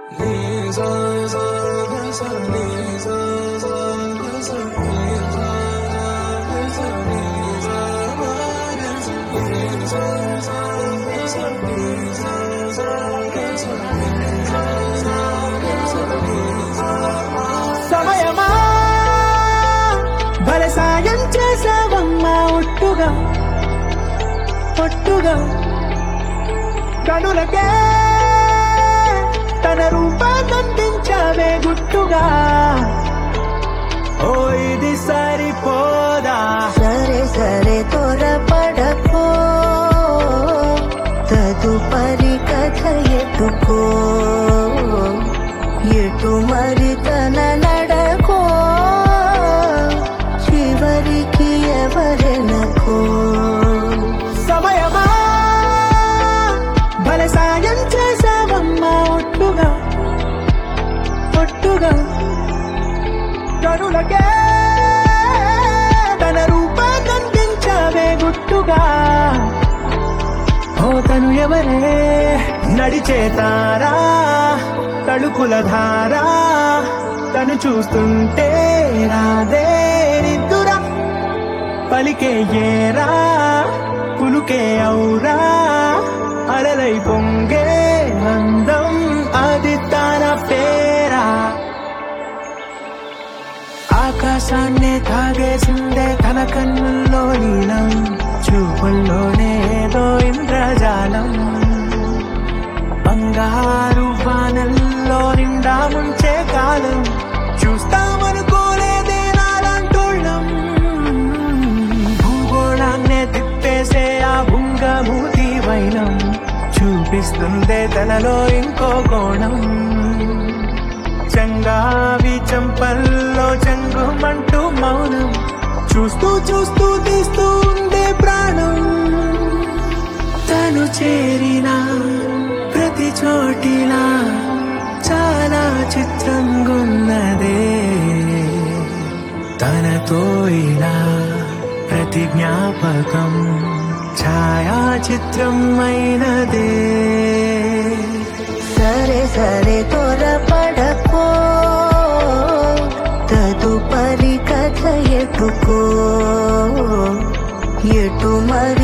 సమయమా భలే సాయం చేసావమ్మా ఒట్టుగా ఒట్టుగా కనులకే తన రూపాన్నందించావే గుట్టుగా ఓ ఇది సరిపోదా సరే సరే త్వరపడకో తదుపరి కథ ఎటుకో ఎటు మరి తన నడకో చివరికి ఎవరెనకో సమయమా భలే సాయం చేసావమ్మా ఒట్టుగా ఒట్టుగా కనులకే తన రూపాన్నందించావే గుట్టుగా ఓ తను ఎవరే నడిచే తారా తడుకుల ధారా తను చూస్తుంటే రాదే నిద్దురా పలికే ఏరా పులుకే ఔరా అలలై పొంగే అందం అది తన పేరా ఆకాశాన్నే తాగేసిందే తన కన్నుల్లో నీలం చూపుల్లోనే ఏదో ఇంద్రజాలం బంగారు వానల్లో నిండా ముంచే కాలం చూస్తామనుకోలేదే నాలంటోళ్ళం భూగోళాన్నే తిప్పేసే ఆ భుంగమూతి వైనం చూపిస్తుందే తనలో ఇంకో కోణం చంగావి చంపల్లో చంగుమంటూ మౌనం చూస్తూ చూస్తూ తీస్తూ ఉండే ప్రాణం తను చేరిన ప్రతి చోటిలా చాలా చిత్రంగున్నదే తనతో ఇలా ప్రతి జ్ఞాపకం ఛాయాచిత్రం అయినదే సరే సరే త్వరపడకో తదుపరి కథ ఎటుకో ఎటు మరి